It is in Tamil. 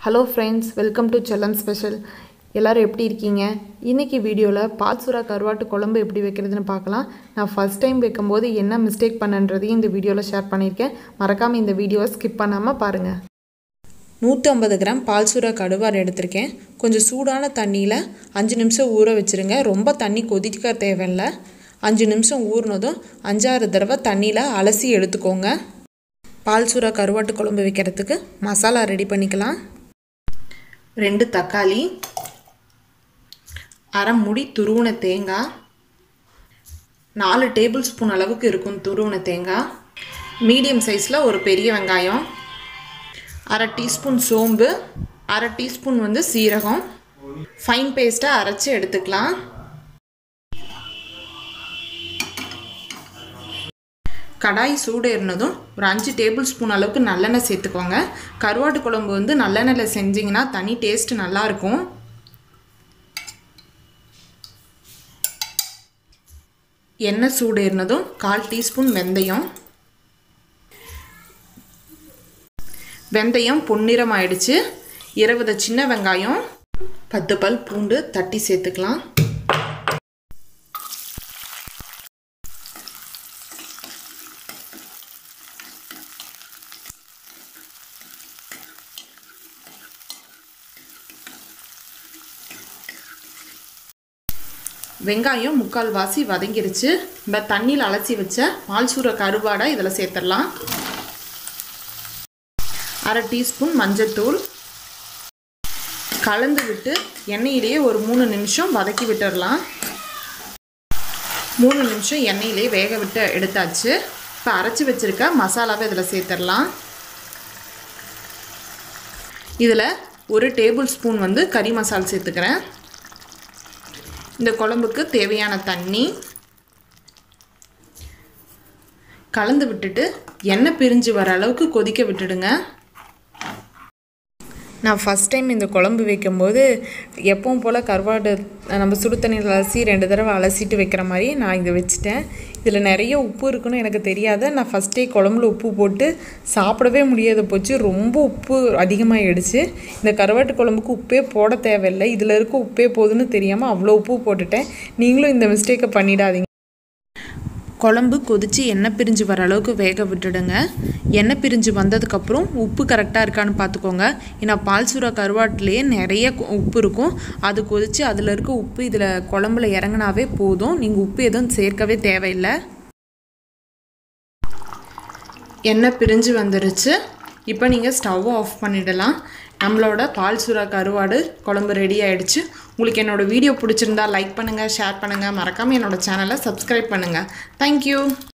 hello friends welcome to Chellam special எல்லோரும் எப்படி இருக்கீங்க இன்றைக்கி வீடியோவில் பால்சுரா கருவாட்டு குழம்பு எப்படி வைக்கிறதுன்னு பார்க்கலாம் நான் ஃபஸ்ட் டைம் வைக்கும்போது என்ன மிஸ்டேக் பண்ணன்றதையும் இந்த வீடியோவில் ஷேர் பண்ணியிருக்கேன் மறக்காமல் இந்த வீடியோவை ஸ்கிப் பண்ணாமல் பாருங்கள் நூற்றி ஐம்பது கிராம் பால்சுரா கடுவாடு எடுத்திருக்கேன் கொஞ்சம் சூடான தண்ணியில் அஞ்சு நிமிஷம் ஊற வச்சுருங்க ரொம்ப தண்ணி கொதிக்க தேவையில்லை அஞ்சு நிமிஷம் ஊறினதும் அஞ்சாறு தடவை தண்ணியில் அலசி எடுத்துக்கோங்க பால்சுரா கருவாட்டு குழம்பு வைக்கிறதுக்கு மசாலா ரெடி பண்ணிக்கலாம் ரெண்டு தக்காளி அரை முடி துருவன தேங்காய் நாலு டேபிள் ஸ்பூன் அளவுக்கு இருக்கும் துருவன தேங்காய் மீடியம் சைஸில் ஒரு பெரிய வெங்காயம் அரை டீஸ்பூன் சோம்பு அரை டீஸ்பூன் வந்து சீரகம் ஃபைன் பேஸ்ட்டாக அரைச்சி எடுத்துக்கலாம் கடாய் சூடு ஏறினதும் ஒரு அஞ்சு டேபிள் ஸ்பூன் அளவுக்கு நல்லெண்ணெய் சேர்த்துக்கோங்க கருவாட்டு குழம்பு வந்து நல்லெண்ணெயில் செஞ்சிங்கன்னா தனி டேஸ்ட் நல்லாயிருக்கும் எண்ணெய் சூடு ஏறினதும் கால் டீஸ்பூன் வெந்தயம் வெந்தயம் பொன்னிறம் ஆயிடுச்சு இருபது சின்ன வெங்காயம் பத்து பல் பூண்டு தட்டி சேர்த்துக்கலாம் வெங்காயம் முக்கால் வாசி வதங்கிருச்சு இப்போ தண்ணியில் அலசி வச்ச பால்சூர கருவாடை இதில் சேர்த்துடலாம் அரை டீஸ்பூன் மஞ்சத்தூள் கலந்து விட்டு எண்ணெயிலேயே ஒரு மூணு நிமிஷம் வதக்கி விட்டுடலாம் மூணு நிமிஷம் எண்ணெயிலே வேக விட்டு எடுத்தாச்சு இப்போ அரைச்சி வச்சுருக்க மசாலாவை இதில் சேர்த்துடலாம் இதில் ஒரு டேபிள் ஸ்பூன் வந்து கறி மசால் சேர்த்துக்கிறேன் இந்த குழம்புக்கு தேவையான தண்ணி கலந்து விட்டுட்டு எண்ணெய் பிரிஞ்சு வர அளவுக்கு கொதிக்க விட்டுடுங்க நான் ஃபஸ்ட் டைம் இந்த குழம்பு வைக்கும்போது எப்பவும் போல் கருவாடு நம்ம சுடு தண்ணியில் அலசி ரெண்டு தடவை அலசிட்டு வைக்கிற மாதிரி நான் இதை வச்சுட்டேன் இதில் நிறைய உப்பு இருக்குன்னு எனக்கு தெரியாத நான் ஃபஸ்ட்டே குழம்புல உப்பு போட்டு சாப்பிடவே முடியாத போச்சு ரொம்ப உப்பு அதிகமாகிடுச்சு இந்த கருவாட்டு குழம்புக்கு உப்பே போட தேவையில்லை இதில் இருக்க உப்பே போதுன்னு தெரியாமல் அவ்வளோ உப்பு போட்டுட்டேன் நீங்களும் இந்த மிஸ்டேக்கை பண்ணிடாதீங்க குழம்பு கொதித்து எண்ணெய் பிரிஞ்சு வர அளவுக்கு வேக விட்டுடுங்க எண்ணெய் பிரிஞ்சு வந்ததுக்கப்புறம் உப்பு கரெக்டாக இருக்கான்னு பார்த்துக்கோங்க ஏன்னா பால்சுரா கருவாட்டிலேயே நிறைய உப்பு இருக்கும் அது கொதித்து அதில் இருக்க உப்பு இதில் குழம்புல இறங்கினாவே போதும் நீங்கள் உப்பு எதுவும் சேர்க்கவே தேவையில்லை எண்ணெய் பிரிஞ்சு வந்துருச்சு இப்போ நீங்கள் ஸ்டவ்வை ஆஃப் பண்ணிடலாம் நம்மளோட பால் சுறா கருவாடு குழம்பு ரெடி ஆகிடுச்சு உங்களுக்கு என்னோடய வீடியோ பிடிச்சிருந்தா லைக் பண்ணுங்கள் ஷேர் பண்ணுங்கள் மறக்காமல் என்னோடய சேனலை சப்ஸ்கிரைப் பண்ணுங்கள் தேங்க்யூ